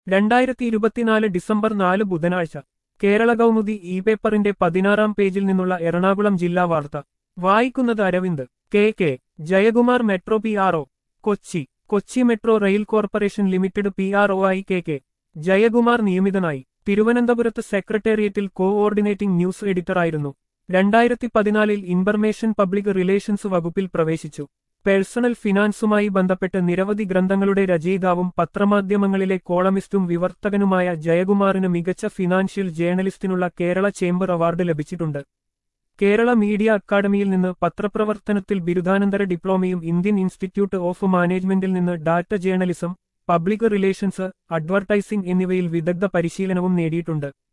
രണ്ടായിരത്തി ഇരുപത്തിനാല് ഡിസംബർ നാല് ബുധനാഴ്ച കേരള കൗമുദി ഇ പേപ്പറിന്റെ പതിനാറാം പേജിൽ നിന്നുള്ള എറണാകുളം ജില്ലാ വാർത്ത വായിക്കുന്നത് Aravind K K Jayakumar metro P R O Kochi Kochi metro rail corporation limited P R O ആയി കെ കെ ജയകുമാർ നിയമിതനായി തിരുവനന്തപുരത്ത് സെക്രട്ടേറിയറ്റിൽ കോഓർഡിനേറ്റിംഗ് ന്യൂസ് എഡിറ്ററായിരുന്നു രണ്ടായിരത്തി പതിനാലിൽ ഇൻഫർമേഷൻ പബ്ലിക് റിലേഷൻസ് വകുപ്പിൽ പ്രവേശിച്ചു പേഴ്സണൽ ഫിനാൻസുമായി ബന്ധപ്പെട്ട് നിരവധി ഗ്രന്ഥങ്ങളുടെ രചയിതാവും പത്രമാധ്യമങ്ങളിലെ കോളമിസ്റ്റും വിവർത്തകനുമായ ജയകുമാറിന് മികച്ച ഫിനാൻഷ്യൽ ജേർണലിസ്റ്റിനുള്ള കേരള ചേംബർ അവാർഡ് ലഭിച്ചിട്ടുണ്ട് കേരള മീഡിയ അക്കാദമിയിൽ നിന്ന് പത്രപ്രവർത്തനത്തിൽ ബിരുദാനന്തര ഡിപ്ലോമയും ഇന്ത്യൻ ഇൻസ്റ്റിറ്റ്യൂട്ട് ഓഫ് മാനേജ്മെന്റിൽ നിന്ന് data journalism public relations advertising എന്നിവയിൽ വിദഗ്ധ പരിശീലനവും നേടിയിട്ടുണ്ട്